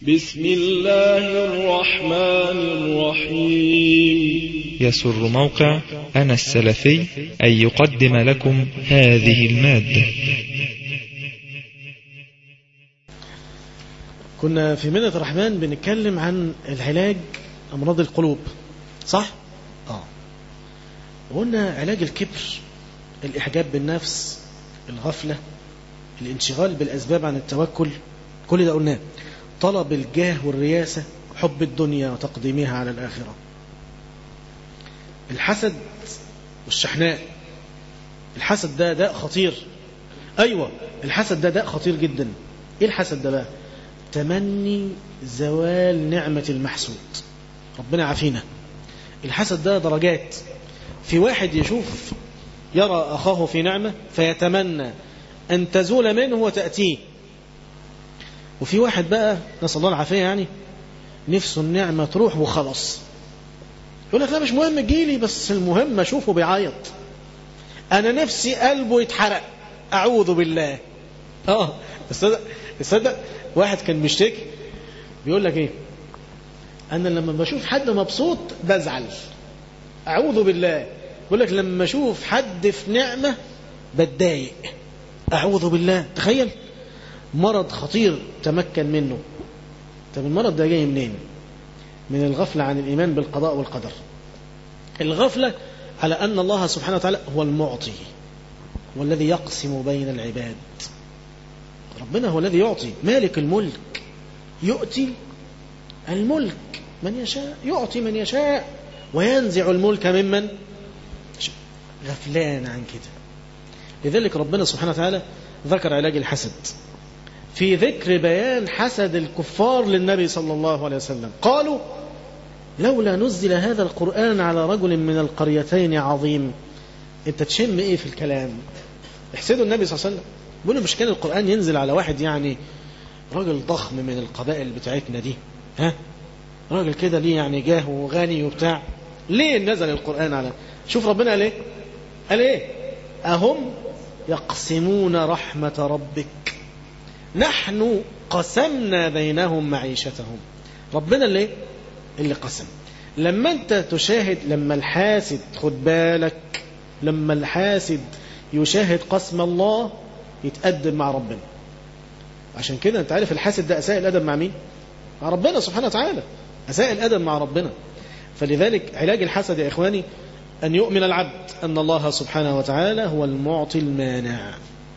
بسم الله الرحمن الرحيم يسر موقع أنا السلفي أن يقدم لكم هذه المادة كنا في منة الرحمن بنتكلم عن العلاج أمراض القلوب صح؟ آه قلنا علاج الكبر الإحجاب بالنفس الغفلة الانشغال بالأسباب عن التوكل كل ده قلناه طلب الجاه والرياسة حب الدنيا وتقديمها على الآخرة الحسد والشحناء الحسد ده داء خطير أيوة الحسد ده داء خطير جدا إيه الحسد ده بقى تمني زوال نعمة المحسود ربنا عافينا الحسد ده درجات في واحد يشوف يرى أخاه في نعمة فيتمنى أن تزول منه وتأتيه وفي واحد بقى نسأل الله العافية يعني نفسه النعمة تروح وخلاص يقول لك لا مش مهم تجيلي بس المهم أشوفه بيعيط أنا نفسي قلبه يتحرق أعوذ بالله اه تصدق تصدق واحد كان بيشتكي بيقول لك ايه انا لما بشوف حد مبسوط بزعل اعوذ بالله يقول لك لما اشوف حد في نعمه بتضايق اعوذ بالله تخيل مرض خطير تمكن منه طب المرض ده جاي منين من الغفله عن الايمان بالقضاء والقدر الغفله على ان الله سبحانه وتعالى هو المعطي والذي يقسم بين العباد ربنا هو الذي يعطي مالك الملك يؤتي الملك من يشاء يعطي من يشاء وينزع الملك ممن غفلان عن كده لذلك ربنا سبحانه وتعالى ذكر علاج الحسد في ذكر بيان حسد الكفار للنبي صلى الله عليه وسلم قالوا لولا نزل هذا القرآن على رجل من القريتين عظيم انت تشم ايه في الكلام احسدوا النبي صلى الله عليه وسلم بيقولوا مش كان القرآن ينزل على واحد يعني راجل ضخم من القبائل بتاعتنا دي ها راجل كده ليه يعني جاه وغني وبتاع ليه نزل القرآن على شوف ربنا قال ايه قال ايه أهم يقسمون رحمة ربك نحن قسمنا بينهم معيشتهم ربنا اللي اللي قسم لما انت تشاهد لما الحاسد خد بالك لما الحاسد يشاهد قسم الله يتقدم مع ربنا عشان كده انت عارف الحاسد ده اساء الادب مع مين مع ربنا سبحانه وتعالى اساء الادب مع ربنا فلذلك علاج الحسد يا اخواني ان يؤمن العبد ان الله سبحانه وتعالى هو المعطي المانع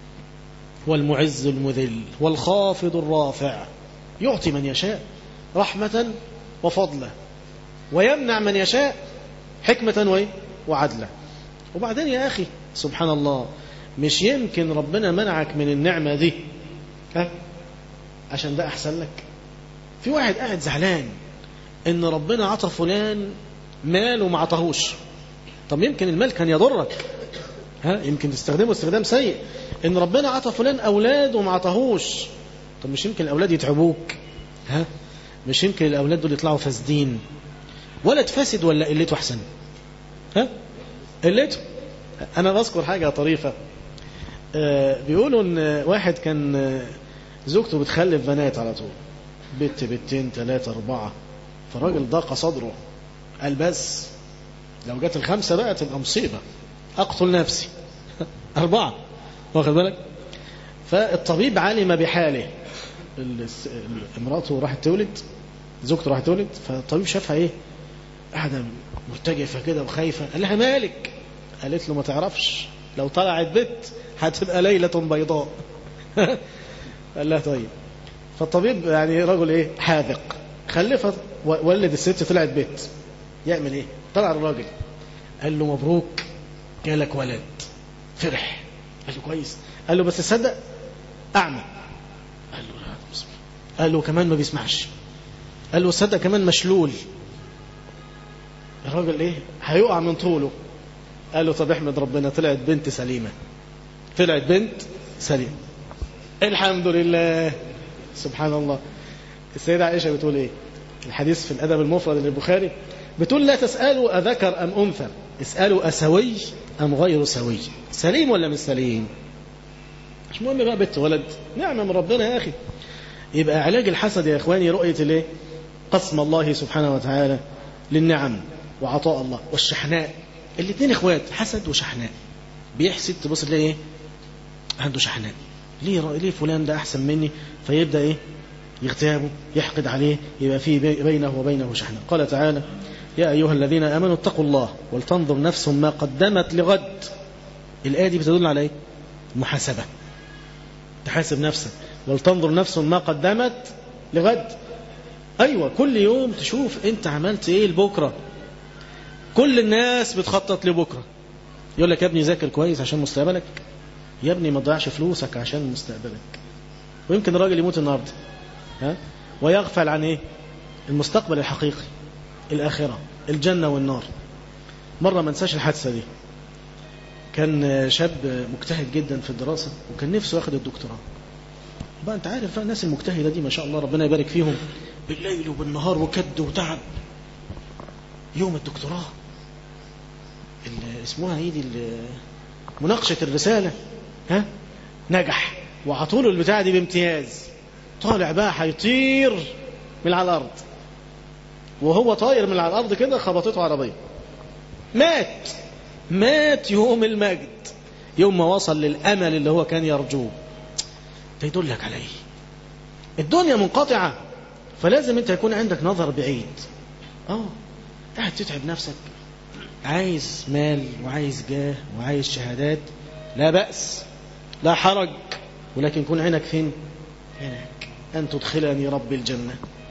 والمعز المذل والخافض الرافع يعطي من يشاء رحمة وفضلا ويمنع من يشاء حكمة وعدلا وبعدين يا أخي سبحان الله مش يمكن ربنا منعك من النعمة دي ها عشان ده أحسن لك في واحد قاعد زعلان إن ربنا عطى فلان مال وما عطاهوش طب يمكن المال كان يضرك ها يمكن تستخدمه استخدام سيء إن ربنا عطى فلان أولاد وما عطاهوش طب مش يمكن الأولاد يتعبوك ها مش يمكن الأولاد دول يطلعوا فاسدين ولد فاسد ولا قلته أحسن ها قلته أنا بذكر حاجة طريفة بيقولوا ان واحد كان زوجته بتخلف بنات على طول بنت بنتين ثلاثة أربعة فالراجل ضاق صدره قال بس لو جت الخمسة بقى تبقى مصيبة أقتل نفسي أربعة واخد بالك فالطبيب علم بحاله امراته راحت تولد زوجته راحت تولد فالطبيب شافها ايه قاعدة مرتجفة كده وخايفة قال لها مالك قالت له ما تعرفش لو طلعت بنت هتبقى ليلة بيضاء قال لها طيب فالطبيب يعني رجل ايه حاذق خلفت ولد الست طلعت بيت يعمل ايه طلع الراجل قال له مبروك جالك ولد فرح قال له كويس قال له بس تصدق اعمى قال له لا قال له كمان ما بيسمعش قال له تصدق كمان مشلول الراجل ايه هيقع من طوله قال له طب احمد ربنا طلعت بنت سليمه طلعت بنت سليمة الحمد لله سبحان الله السيدة عائشة بتقول ايه الحديث في الأدب المفرد للبخاري بتقول لا تسألوا أذكر أم أنثى اسألوا أسوي أم غير سوي سليم ولا مش سليم مش مهم بقى بنت ولد نعمة من ربنا يا أخي يبقى علاج الحسد يا إخواني رؤية الايه قسم الله سبحانه وتعالى للنعم وعطاء الله والشحناء الاثنين اخوات حسد وشحناء بيحسد تبص تلاقي ايه عنده شحناء ليه ليه فلان ده احسن مني فيبدا ايه يغتابه يحقد عليه يبقى في بينه وبينه شحناء قال تعالى يا ايها الذين امنوا اتقوا الله ولتنظر نفس ما قدمت لغد الايه دي بتدل على ايه محاسبه تحاسب نفسك ولتنظر نفس ما قدمت لغد ايوه كل يوم تشوف انت عملت ايه لبكره كل الناس بتخطط لبكره يقول لك يا ابني ذاكر كويس عشان مستقبلك يا ابني ما تضيعش فلوسك عشان مستقبلك ويمكن الراجل يموت النهارده ها ويغفل عن ايه المستقبل الحقيقي الاخره الجنه والنار مره ما انساش الحادثه دي كان شاب مجتهد جدا في الدراسه وكان نفسه ياخد الدكتوراه بقى انت عارف بقى الناس المجتهده دي ما شاء الله ربنا يبارك فيهم بالليل وبالنهار وكد وتعب يوم الدكتوراه اسمها ايه دي مناقشة الرسالة ها نجح وعطوله البتاعة دي بامتياز طالع بقى هيطير من على الأرض وهو طاير من على الأرض كده خبطته عربية مات مات يوم المجد يوم ما وصل للأمل اللي هو كان يرجوه ده يدلك على ايه الدنيا منقطعة فلازم انت يكون عندك نظر بعيد اه قاعد تتعب نفسك عايز مال وعايز جاه وعايز شهادات لا بأس لا حرج ولكن كن عينك فين هناك أن تدخلني رب الجنة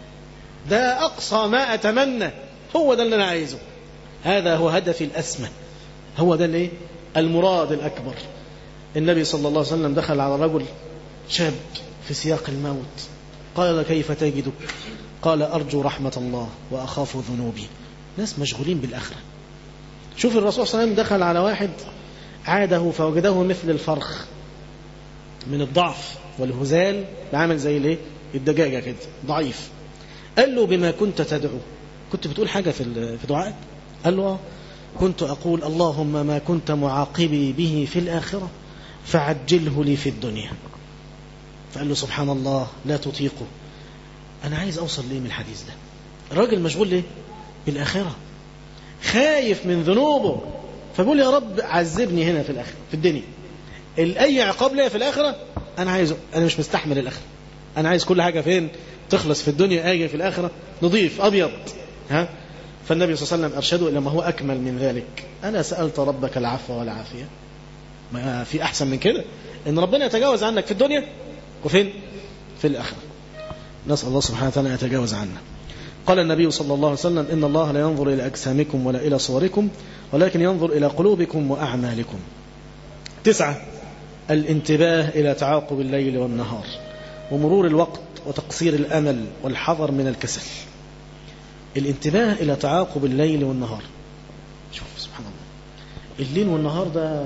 ده أقصى ما أتمنى هو ده اللي أنا عايزه هذا هو هدفي الأسمى هو ده الايه المراد الأكبر النبي صلى الله عليه وسلم دخل على رجل شاب في سياق الموت قال كيف تجدك قال أرجو رحمة الله وأخاف ذنوبي ناس مشغولين بالآخرة شوف الرسول صلى الله عليه وسلم دخل على واحد عاده فوجده مثل الفرخ من الضعف والهزال عامل زي الايه الدجاجة كده ضعيف قال له بما كنت تدعو كنت بتقول حاجة في في دعائك قال له كنت أقول اللهم ما كنت معاقبي به في الآخرة فعجله لي في الدنيا فقال له سبحان الله لا تطيقه أنا عايز أوصل ليه من الحديث ده الراجل مشغول ليه بالآخرة خايف من ذنوبه فبقول يا رب عذبني هنا في الآخرة في الدنيا أي عقاب ليا في الآخرة أنا عايزه أنا مش مستحمل الآخرة أنا عايز كل حاجة فين تخلص في الدنيا آجي في الآخرة نظيف أبيض ها فالنبي صلى الله عليه وسلم أرشده إلى ما هو أكمل من ذلك أنا سألت ربك العفو والعافية ما في أحسن من كده إن ربنا يتجاوز عنك في الدنيا وفين في الآخرة نسأل الله سبحانه وتعالى يتجاوز عنا قال النبي صلى الله عليه وسلم إن الله لا ينظر إلى أجسامكم ولا إلى صوركم ولكن ينظر إلى قلوبكم وأعمالكم تسعة الانتباه إلى تعاقب الليل والنهار ومرور الوقت وتقصير الأمل والحذر من الكسل الانتباه إلى تعاقب الليل والنهار شوف سبحان الله الليل والنهار ده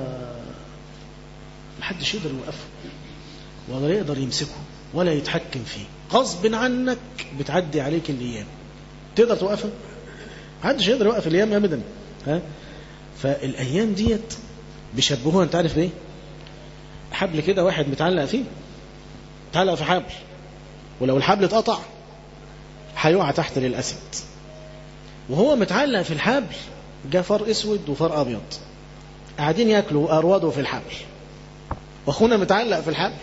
محدش يقدر يوقفه ولا يقدر يمسكه ولا يتحكم فيه غصب عنك بتعدي عليك الأيام تقدر توقفها محدش يقدر يوقف الأيام أبدا ها فالأيام ديت بيشبهوها أنت عارف ليه حبل كده واحد متعلق فيه متعلق في حبل ولو الحبل اتقطع هيقع تحت للأسد وهو متعلق في الحبل جاء فار اسود وفار ابيض قاعدين ياكلوا اروضوا في الحبل واخونا متعلق في الحبل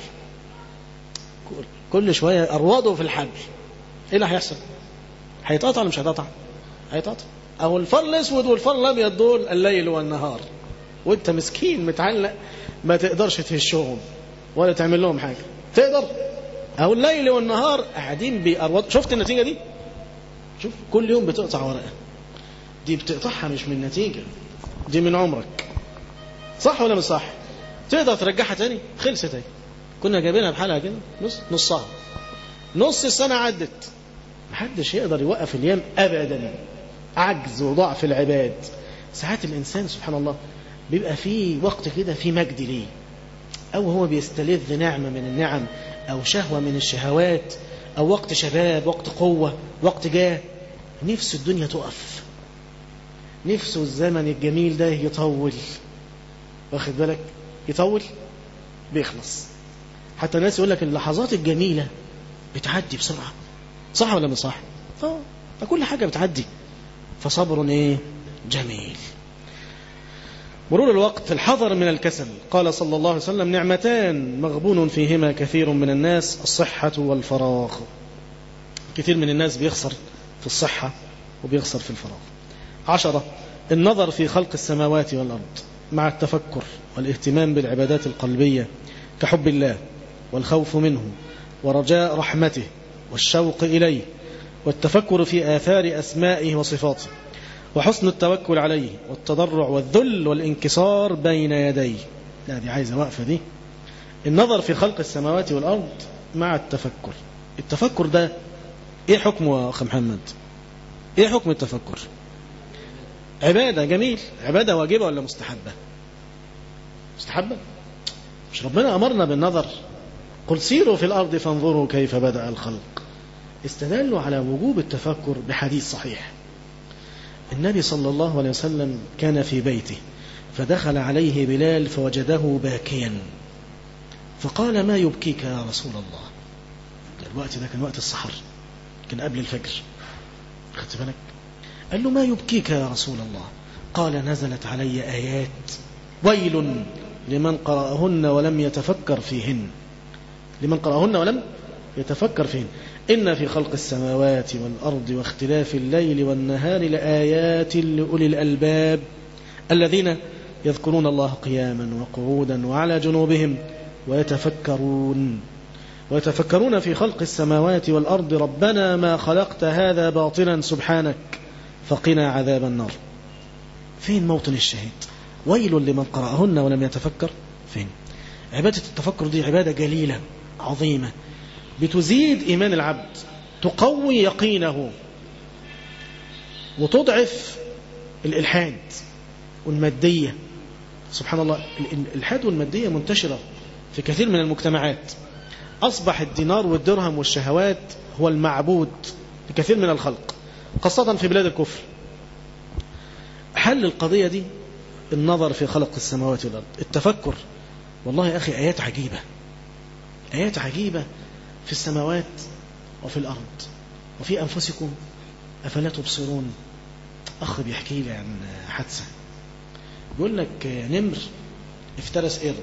كل شويه اروضوا في الحبل ايه اللي هيحصل هيتقطع ولا مش هيتقطع هيتقطع او الفار الاسود والفار الابيض دول الليل والنهار وانت مسكين متعلق ما تقدرش تهشهم ولا تعمل لهم حاجه تقدر او الليل والنهار قاعدين بأروض شفت النتيجه دي شوف كل يوم بتقطع ورقة دي بتقطعها مش من نتيجة دي من عمرك صح ولا مش صح تقدر ترجعها تاني خلصت اهي كنا جايبينها بحالها كده نص نصها نص السنة عدت محدش يقدر يوقف اليوم أبدا عجز وضعف العباد ساعات الإنسان سبحان الله بيبقى فيه وقت كده في مجد ليه أو هو بيستلذ نعمة من النعم أو شهوة من الشهوات أو وقت شباب وقت قوة وقت جاه نفسه الدنيا تقف نفسه الزمن الجميل ده يطول واخد بالك يطول بيخلص حتى الناس يقول لك اللحظات الجميلة بتعدي بسرعة صح ولا مش صح اه فكل حاجة بتعدي فصبر ايه جميل مرور الوقت الحذر من الكسل قال صلى الله عليه وسلم نعمتان مغبون فيهما كثير من الناس الصحة والفراغ كثير من الناس بيخسر في الصحة وبيخسر في الفراغ عشرة النظر في خلق السماوات والأرض مع التفكر والاهتمام بالعبادات القلبية كحب الله والخوف منه ورجاء رحمته والشوق إليه والتفكر في آثار أسمائه وصفاته وحسن التوكل عليه والتضرع والذل والانكسار بين يديه لا دي عايزة وقفة دي النظر في خلق السماوات والأرض مع التفكر التفكر ده ايه حكمه يا أخ محمد ايه حكم التفكر عبادة جميل عبادة واجبة ولا مستحبة مستحبة مش ربنا أمرنا بالنظر قل سيروا في الأرض فانظروا كيف بدأ الخلق استدلوا على وجوب التفكر بحديث صحيح النبي صلى الله عليه وسلم كان في بيته فدخل عليه بلال فوجده باكيا فقال ما يبكيك يا رسول الله الوقت ده كان وقت السحر كان قبل الفجر خدت بالك قال له ما يبكيك يا رسول الله قال نزلت علي آيات ويل لمن قرأهن ولم يتفكر فيهن لمن قرأهن ولم يتفكر فيهن إن في خلق السماوات والأرض واختلاف الليل والنهار لآيات لأولي الألباب الذين يذكرون الله قياما وقعودا وعلى جنوبهم ويتفكرون ويتفكرون في خلق السماوات والأرض ربنا ما خلقت هذا باطلا سبحانك فقنا عذاب النار فين موطن الشهيد ويل لمن قرأهن ولم يتفكر فين عبادة التفكر دي عبادة جليلة عظيمة بتزيد إيمان العبد تقوي يقينه وتضعف الإلحاد والمادية سبحان الله الإلحاد والمادية منتشرة في كثير من المجتمعات أصبح الدينار والدرهم والشهوات هو المعبود لكثير من الخلق خاصة في بلاد الكفر حل القضية دي النظر في خلق السماوات والأرض التفكر والله يا أخي آيات عجيبة آيات عجيبة في السماوات وفي الأرض وفي أنفسكم أفلا تبصرون أخ بيحكي لي عن حادثة بيقول لك نمر افترس قرد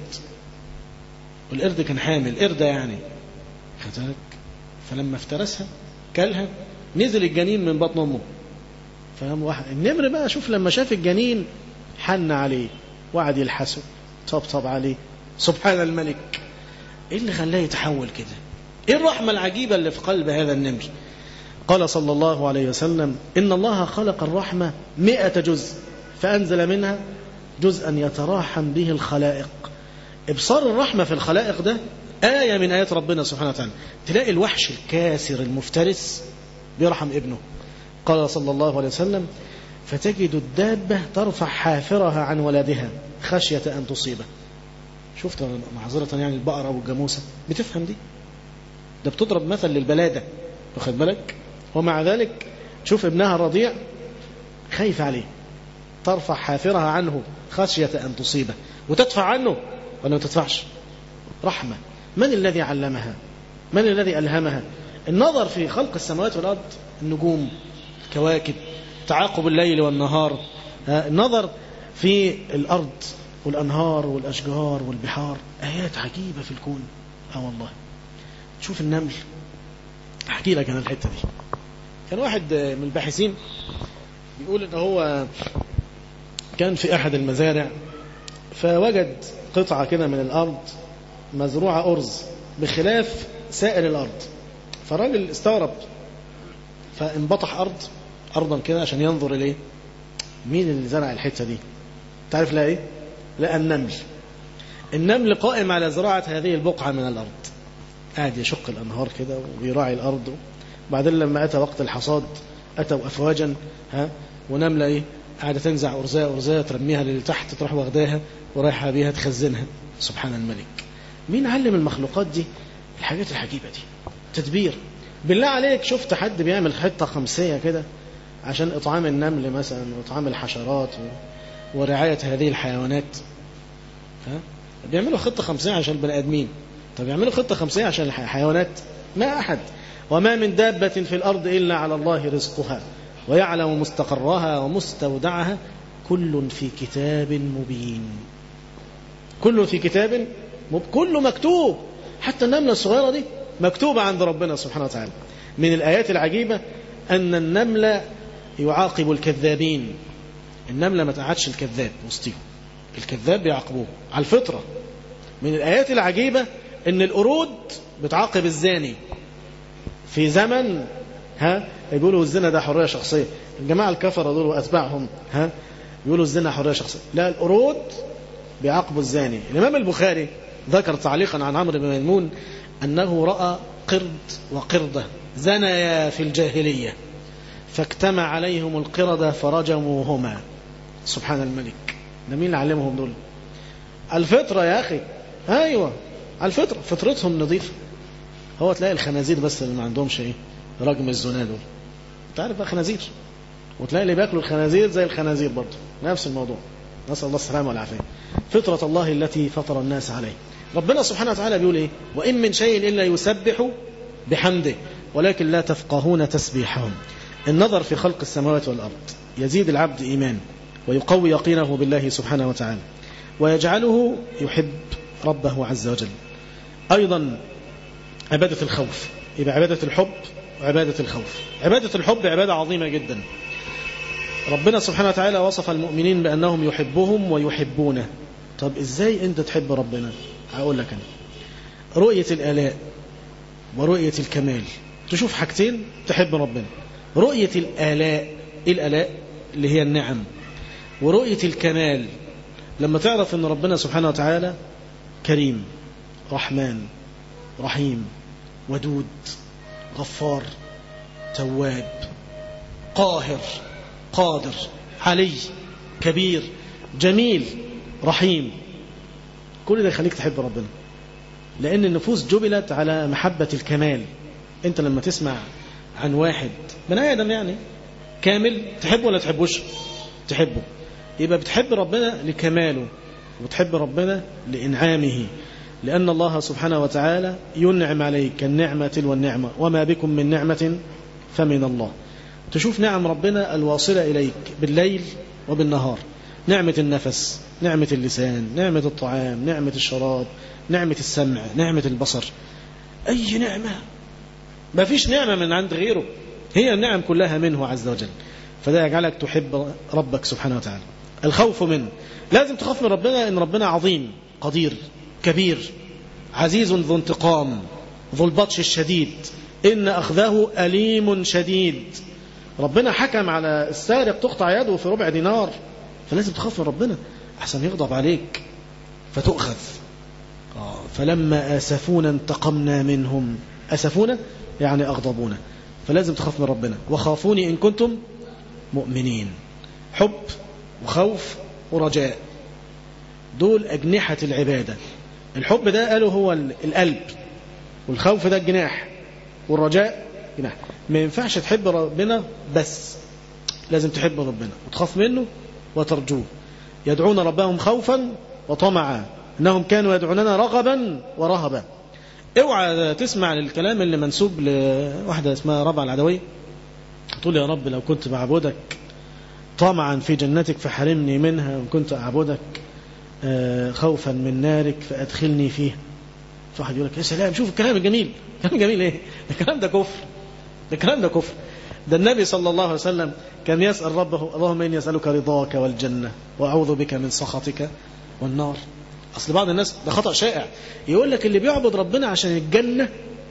والقرد كان حامل قردة يعني خدتك فلما افترسها كلها نزل الجنين من بطن امه فقام واحد النمر بقى شوف لما شاف الجنين حن عليه وقعد يلحسه طبطب عليه سبحان الملك ايه اللي خلاه يتحول كده ايه الرحمة العجيبة اللي في قلب هذا النمر قال صلى الله عليه وسلم إن الله خلق الرحمة مئة جزء فأنزل منها جزءا يتراحم به الخلائق إبصار الرحمة في الخلائق ده آية من آيات ربنا سبحانه وتعالى تلاقي الوحش الكاسر المفترس بيرحم ابنه قال صلى الله عليه وسلم فتجد الدابة ترفع حافرها عن ولدها خشية أن تصيبه شفت معذرة يعني البقرة والجاموسة بتفهم دي ده بتضرب مثل للبلادة واخد بالك ومع ذلك تشوف ابنها الرضيع خايف عليه ترفع حافرها عنه خشية أن تصيبه وتدفع عنه ولا ما تدفعش رحمة من الذي علمها من الذي ألهمها النظر في خلق السماوات والأرض النجوم الكواكب تعاقب الليل والنهار النظر في الأرض والأنهار والأشجار والبحار آيات عجيبة في الكون آه والله تشوف النمل أحكي لك أنا الحتة دي كان واحد من الباحثين بيقول إن هو كان في أحد المزارع فوجد قطعة كده من الأرض مزروعة أرز بخلاف سائر الأرض فالراجل استغرب فانبطح أرض أرضا كده عشان ينظر إليه مين اللي زرع الحتة دي تعرف لا إيه لقى النمل النمل قائم على زراعة هذه البقعة من الأرض قاعد يشق الأنهار كده ويراعي الأرض بعدين لما أتى وقت الحصاد أتوا أفواجا ها ونملة إيه قاعدة تنزع أرزاء أرزاء ترميها لتحت تروح واخداها ورايحة بيها تخزنها سبحان الملك مين علم المخلوقات دي الحاجات الحجيبة دي تدبير بالله عليك شفت حد بيعمل خطة خمسية كده عشان إطعام النمل مثلا وإطعام الحشرات و... ورعاية هذه الحيوانات ها؟ بيعملوا خطة خمسية عشان البني آدمين طب يعملوا خطة خمسية عشان الحيوانات ما أحد وما من دابة في الأرض إلا على الله رزقها ويعلم مستقرها ومستودعها كل في كتاب مبين كل في كتاب مب... كله مكتوب حتى النملة الصغيرة دي مكتوبة عند ربنا سبحانه وتعالى من الآيات العجيبة أن النملة يعاقب الكذابين النملة ما تقعدش الكذاب وسطيهم الكذاب بيعاقبوه على الفطرة من الآيات العجيبة أن القرود بتعاقب الزاني في زمن ها يقولوا الزنا ده حرية شخصية الجماعة الكفرة دول وأتباعهم ها يقولوا الزنا حرية شخصية لا القرود بيعاقبوا الزاني الإمام البخاري ذكر تعليقا عن عمرو بن ميمون أنه رأى قرد وقردة زنيا في الجاهلية فاجتمع عليهم القردة فرجموهما سبحان الملك ده مين اللي علمهم دول الفطرة يا أخي أيوة الفطرة فطرتهم نظيفة هو تلاقي الخنازير بس اللي ما عندهمش ايه رجم الزنا دول انت عارف بقى خنازير وتلاقي اللي بياكلوا الخنازير زي الخنازير برضه نفس الموضوع نسأل الله السلامة والعافية فطرة الله التي فطر الناس عليه ربنا سبحانه وتعالى بيقول ايه وإن من شيء إلا يسبح بحمده ولكن لا تفقهون تسبيحهم النظر في خلق السماوات والأرض يزيد العبد إيمان ويقوي يقينه بالله سبحانه وتعالى ويجعله يحب ربه عز وجل أيضا عبادة الخوف يبقى عبادة الحب وعبادة الخوف عبادة الحب عبادة عظيمة جدا ربنا سبحانه وتعالى وصف المؤمنين بأنهم يحبهم ويحبونه طب إزاي أنت تحب ربنا هقول لك أنا رؤية الآلاء ورؤية الكمال تشوف حاجتين تحب ربنا رؤية الآلاء إيه الآلاء اللي هي النعم ورؤية الكمال لما تعرف أن ربنا سبحانه وتعالى كريم رحمن رحيم ودود غفار تواب قاهر قادر علي كبير جميل رحيم كل ده يخليك تحب ربنا لأن النفوس جبلت على محبة الكمال أنت لما تسمع عن واحد بني آدم يعني كامل تحبه ولا تحبوش تحبه يبقى بتحب ربنا لكماله وتحب ربنا لإنعامه لأن الله سبحانه وتعالى ينعم عليك النعمة تلو النعمة وما بكم من نعمة فمن الله تشوف نعم ربنا الواصلة إليك بالليل وبالنهار نعمة النفس نعمة اللسان نعمة الطعام نعمة الشراب نعمة السمع نعمة البصر أي نعمة ما فيش نعمة من عند غيره هي النعم كلها منه عز وجل فده يجعلك تحب ربك سبحانه وتعالى الخوف منه لازم تخاف من ربنا ان ربنا عظيم قدير كبير عزيز ذو انتقام ذو البطش الشديد إن أخذه أليم شديد ربنا حكم على السارق تقطع يده في ربع دينار فلازم تخاف من ربنا أحسن يغضب عليك فتؤخذ فلما آسفونا انتقمنا منهم أسفونا يعني أغضبونا فلازم تخاف من ربنا وخافوني إن كنتم مؤمنين حب وخوف ورجاء دول أجنحة العبادة الحب ده قالوا هو القلب والخوف ده الجناح والرجاء جناح ما ينفعش تحب ربنا بس لازم تحب ربنا وتخاف منه وترجوه يدعون ربهم خوفا وطمعا انهم كانوا يدعوننا رغبا ورهبا اوعى تسمع للكلام اللي منسوب لواحده اسمها ربع العدويه تقول يا رب لو كنت بعبدك طمعا في جنتك فحرمني منها وإن كنت أعبدك خوفا من نارك فأدخلني فيه فواحد يقول لك يا سلام شوف الكلام الجميل كلام جميل ايه ده الكلام ده كفر ده الكلام ده كفر ده النبي صلى الله عليه وسلم كان يسأل ربه اللهم إني أسألك رضاك والجنة وأعوذ بك من سخطك والنار أصل بعض الناس ده خطأ شائع يقول لك اللي بيعبد ربنا عشان الجنة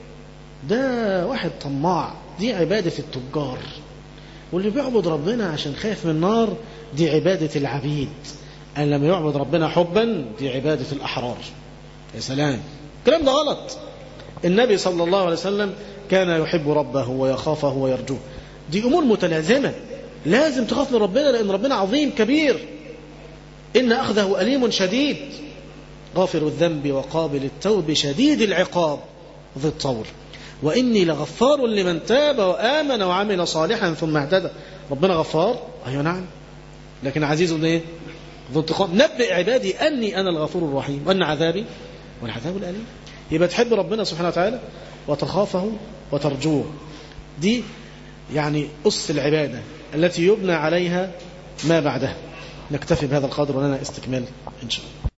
ده واحد طماع دي عبادة التجار واللي بيعبد ربنا عشان خايف من النار دي عبادة العبيد أن لم يعبد ربنا حبا دي عبادة الأحرار يا سلام الكلام ده غلط النبي صلى الله عليه وسلم كان يحب ربه ويخافه ويرجوه دي أمور متلازمة لازم تخاف من ربنا لأن ربنا عظيم كبير إن أخذه أليم شديد غافر الذنب وقابل التوب شديد العقاب ذي الطول وإني لغفار لمن تاب وآمن وعمل صالحا ثم اهتدى ربنا غفار أيوة نعم لكن عزيز ايه ذو انتقام نبئ عبادي أني أنا الغفور الرحيم وأن عذابي والعذاب الأليم يبقى تحب ربنا سبحانه وتعالى وتخافه وترجوه دي يعني أس العبادة التي يبنى عليها ما بعدها نكتفي بهذا القدر ولنا استكمال إن شاء الله